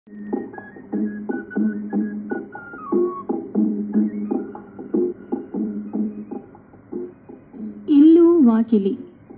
ఇల్లు వాకిలి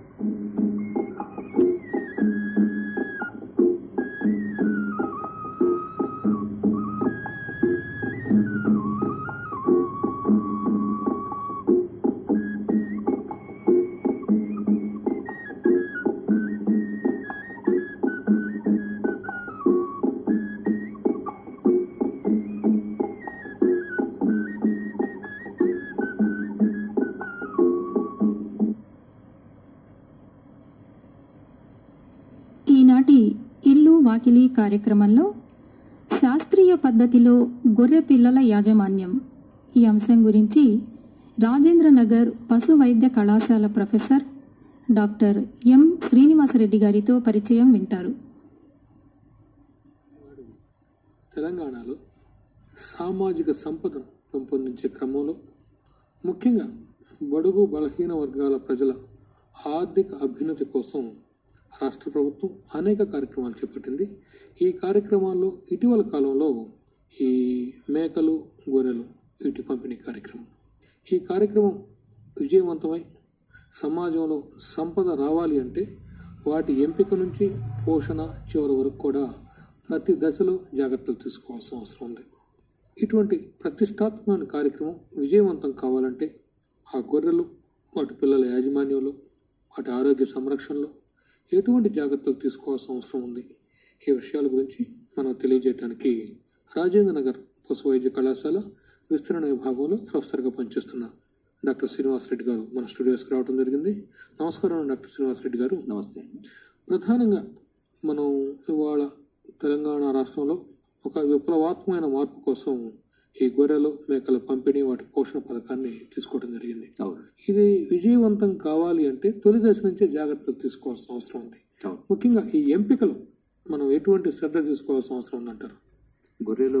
ఈనాటి ఇల్లు వాకిలి కార్యక్రమంలో శాస్త్రీయ పద్ధతిలో గొర్రె పిల్లల యాజమాన్యం ఈ అంశం గురించి రాజేంద్ర నగర్ పశు వైద్య కళాశాల ప్రొఫెసర్ డాక్టర్ ఎం శ్రీనివాసరెడ్డి గారితో పరిచయం వింటారు తెలంగాణలో సామాజిక సంపదను పెంపొందించే క్రమంలో ముఖ్యంగా బడుగు బలహీన వర్గాల ప్రజల ఆర్థిక అభ్యున్నతి కోసం రాష్ట్ర ప్రభుత్వం అనేక కార్యక్రమాలు చేపట్టింది ఈ కార్యక్రమాల్లో ఇటీవల కాలంలో ఈ మేకలు గొర్రెలు వీటి పంపిణీ కార్యక్రమం ఈ కార్యక్రమం విజయవంతమై సమాజంలో సంపద రావాలి అంటే వాటి ఎంపిక నుంచి పోషణ చివరి వరకు కూడా ప్రతి దశలో జాగ్రత్తలు తీసుకోవాల్సిన అవసరం ఉంది ఇటువంటి ప్రతిష్టాత్మకమైన కార్యక్రమం విజయవంతం కావాలంటే ఆ గొర్రెలు వాటి పిల్లల యాజమాన్యంలో వాటి ఆరోగ్య సంరక్షణలో ఎటువంటి జాగ్రత్తలు తీసుకోవాల్సిన అవసరం ఉంది ఈ విషయాల గురించి మనం తెలియజేయడానికి రాజేంద్ర నగర్ పశు వైద్య కళాశాల విస్తరణ విభాగంలో ప్రొఫెసర్గా పనిచేస్తున్న డాక్టర్ శ్రీనివాస్ రెడ్డి గారు మన స్టూడియోస్కి రావడం జరిగింది నమస్కారం డాక్టర్ శ్రీనివాస్ రెడ్డి గారు నమస్తే ప్రధానంగా మనం ఇవాళ తెలంగాణ రాష్ట్రంలో ఒక విప్లవాత్మకమైన మార్పు కోసం ఈ గొర్రెలు మేకల పంపిణీ వాటి పోషణ పథకాన్ని తీసుకోవడం జరిగింది అవును ఇది విజయవంతం కావాలి అంటే తొలి దశ నుంచే జాగ్రత్తలు తీసుకోవాల్సిన అవసరం ఉంది అవును ముఖ్యంగా ఈ ఎంపికలు మనం ఎటువంటి శ్రద్ధ తీసుకోవాల్సిన అవసరం ఉందంటారు గొర్రెలు